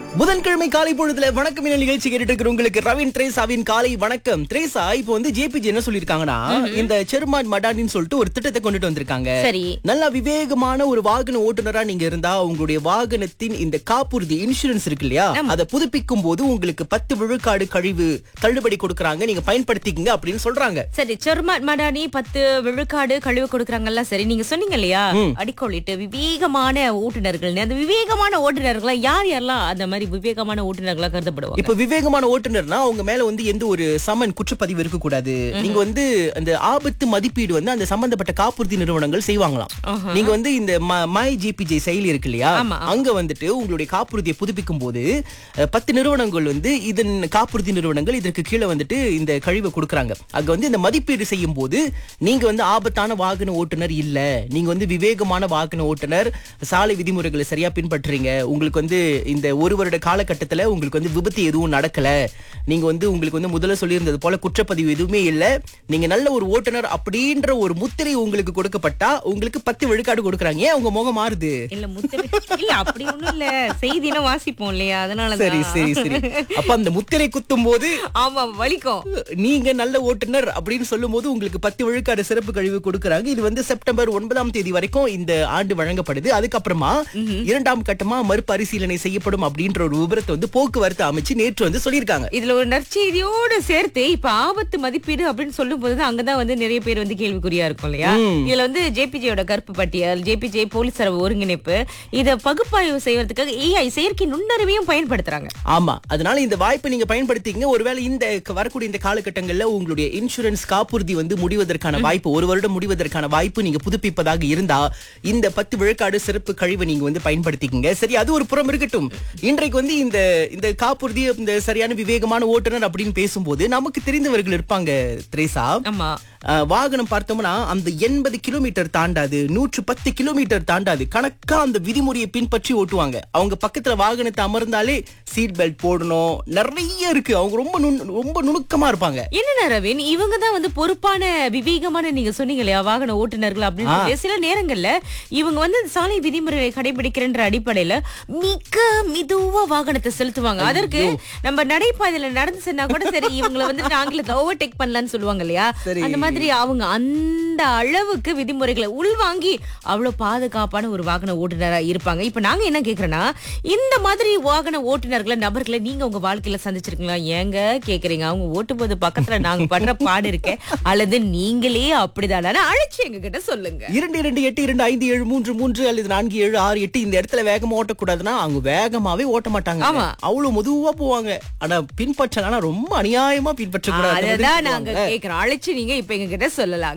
புதன்கிழமை காலை பொழுதுல வணக்கம் என நிகழ்ச்சி கேட்டுட்டு இருக்கிற உங்களுக்கு ரவின் த்ரேசாவின் காலை வணக்கம் த்ரேசா இப்போ வந்து ஜேபிஜி என்ன சொல்லிருக்காங்கன்னா இந்த செருமான் மடானின்னு சொல்லிட்டு ஒரு திட்டத்தை கொண்டுட்டு வந்திருக்காங்க சரி நல்லா விவேகமான ஒரு வாகன ஓட்டுநரா நீங்க இருந்தா உங்களுடைய வாகனத்தின் இந்த காப்புறுதி இன்சூரன்ஸ் இருக்கு இல்லையா அதை புதுப்பிக்கும் போது உங்களுக்கு பத்து விழுக்காடு கழிவு தள்ளுபடி கொடுக்கறாங்க நீங்க பயன்படுத்திக்கங்க அப்படின்னு சொல்றாங்க சரி செர்மாட் மடானி பத்து விழுக்காடு கழிவு கொடுக்கறாங்கல்ல சரி நீங்க சொன்னீங்க இல்லையா அடிக்கோளிட்டு விவேகமான ஓட்டுநர்கள் அந்த விவேகமான ஓட்டுநர்களா யார் யாரெல்லாம் அந்த மாதிரி விவேகமான ஓட்டுநர்களா கருதப்படுவாங்க இப்ப விவேகமான ஓட்டுநர்னா அவங்க மேல வந்து எந்த ஒரு சமன் குற்றப்பதிவு இருக்க கூடாது நீங்க வந்து அந்த ஆபத்து மதிப்பீடு வந்து அந்த சம்பந்தப்பட்ட காப்புறுதி நிறுவனங்கள் செய்வாங்களாம் நீங்க வந்து இந்த மை ஜிபிஜே செயலி இருக்கு இல்லையா ஆமா. அங்க வந்துட்டு உங்களுடைய காப்புறுதியை புதுப்பிக்கும் போது அஹ், பத்து நிறுவனங்கள் வந்து இதன் காப்புறுதி நிறுவனங்கள் இதற்கு கீழே வந்துட்டு இந்த கழிவை கொடுக்கறாங்க அங்க வந்து இந்த மதிப்பீடு செய்யும் போது நீங்க வந்து ஆபத்தான வாகன ஓட்டுநர் இல்ல நீங்க வந்து விவேகமான வாகன ஓட்டுநர் சாலை விதிமுறைகளை சரியா பின்பற்றுறீங்க உங்களுக்கு வந்து இந்த ஒரு வருட காலகட்டத்துல உங்களுக்கு வந்து விபத்து எதுவும் நடக்கல நீங்க வந்து உங்களுக்கு வந்து முதல்ல சொல்லியிருந்தது போல குற்றப்பதிவு எதுவுமே இல்ல நீங்க நல்ல ஒரு ஓட்டுநர் அப்படின்ற ஒரு முத்திரை உங்களுக்கு கொடுக்கப்பட்டா உங்களுக்கு பத்து விழுக்காடு கொடுக்கறாங்க ஏன் உங்க முகம் மாறுது இல்ல முத்திரை இல்ல அப்படி ஒண்ணும் இல்ல செய்தினா வாசிப்போம் இல்லையா அதனால சரி சரி சரி அப்ப அந்த முத்திரை குத்தும் போது ஆமா வலிக்கும் நீங்க நல்ல ஓட்டுநர் அப்படின்னு சொல்லும் போது உங்களுக்கு பத்து விழுக்காடு சிறப்பு கழிவு கொடுக்கறாங்க இது வந்து செப்டம்பர் ஒன்பதாம் தேதி வரைக்கும் இந்த ஆண்டு வழங்கப்படுது அதுக்கப்புறமா இரண்டாம் கட்டமா மறுபரிசீலனை செய்யப்படும் அப்படின்ற ஒரு விபரத்தை வந்து போக்குவரத்து அமைச்சு நேற்று வந்து சொல்லியிருக்காங்க இதுல ஒரு நற்செய்தியோடு சேர்த்து இப்ப ஆபத்து மதிப்பீடு அப்படின்னு சொல்லும் போதுதான் அங்கதான் வந்து நிறைய பேர் வந்து கேள்விக்குறியா இருக்கும் இல்லையா இதுல வந்து ஜேபிஜேயோட கருப்பு பட்டியல் ஜேபிஜே போலீஸ் தரவு ஒருங்கிணைப்பு இத பகுப்பாய்வு செய்வதற்காக ஏஐ செயற்கை நுண்ணறிவையும் பயன்படுத்துறாங்க ஆமா அதனால இந்த வாய்ப்பை நீங்க பயன்படுத்திங்க ஒருவேளை இந்த க- வரக்கூடிய இந்த காலகட்டங்கள்ல உங்களுடைய இன்சூரன்ஸ் காப்புறுதி வந்து முடிவதற்கான வாய்ப்பு ஒரு வருடம் முடிவதற்கான வாய்ப்பு நீங்க புதுப்பிப்பதாக இருந்தா இந்த பத்து விழுக்காடு சிறப்பு கழிவை நீங்க வந்து பயன்படுத்திக்கங்க சரி அது ஒரு புறம் இருக்கட்டும் இன்றைக்கு வந்து இந்த இந்த காப்புறுதி இந்த சரியான விவேகமான ஓட்டுநர் அப்படின்னு பேசும்போது நமக்கு தெரிந்தவர்கள் இருப்பாங்க திரேசா ஆமா அஹ், வாகனம் பார்த்தோம்னா அந்த எண்பது கிலோமீட்டர் தாண்டாது நூற்று பத்து கிலோமீட்டர் தாண்டாது கணக்கா அந்த விதிமுறையை பின்பற்றி ஓட்டுவாங்க அவங்க பக்கத்துல வாகனத்தை அமர்ந்தாலே சீட் பெல்ட் போடணும் நிறைய இருக்கு அவங்க ரொம்ப நுண்- ரொம்ப நுணுக்கமா இருப்பாங்க என்ன ரவின் இவங்க தான் வந்து பொறுப்பான விவேகமான நீங்க சொன்னீங்க இல்லையா வாகன ஓட்டுநர்கள் அப்படின்னு சொல்லி சில நேரங்கள்ல இவங்க வந்து சாலை விதிமுறைகளை கடைபிடிக்கிறன்ற அடிப்படையில மிக மெதுவா வாகனத்தை செலுத்துவாங்க அதற்கு நம்ம நடைபாதையில நடந்து சென்னா கூட சரி இவங்கள வந்து ஆங்கிலத்துல ஓவர்டேக் பண்ணலாம்னு சொல்லுவாங்க இல்லையா சரி. அந்த மாதிரி அவங்க அந்த அளவுக்கு விதிமுறைகளை உள்வாங்கி அவ்வளவு பாதுகாப்பான ஒரு வாகன ஓட்டுநரா இருப்பாங்க இப்ப நாங்க என்ன கேக்குறோம்னா இந்த மாதிரி வாகன ஓட்டுநர்களை நபர்களை நீங்க உங்க வாழ்க்கையில சந்திச்சிருக்கீங்களா ஏங்க கேக்குறீங்க அவங்க ஓட்டும் போது பக்கத்துல நாங்க படுற பாடு இருக்க அல்லது நீங்களே அப்படிதானா அழைச்சு எங்க கிட்ட சொல்லுங்க இரண்டு இரண்டு எட்டு இரண்டு ஐந்து ஏழு மூன்று மூன்று அல்லது நான்கு ஏழு ஆறு எட்டு இந்த இடத்துல வேகமா ஓட்டக்கூடாதுன்னா அவங்க வேகமாவே ஓட்ட மாட்டாங்க ஆமா. அவ்வளவு மெதுவா போவாங்க ஆனா பின்பற்றலாம் ரொம்ப அநியாயமா பின்பற்றக்கூடாது அதுதான் நாங்க கேக்குறோம் அழைச்சு நீங்க இப்ப எங்க கிட்ட சொல்லலாம்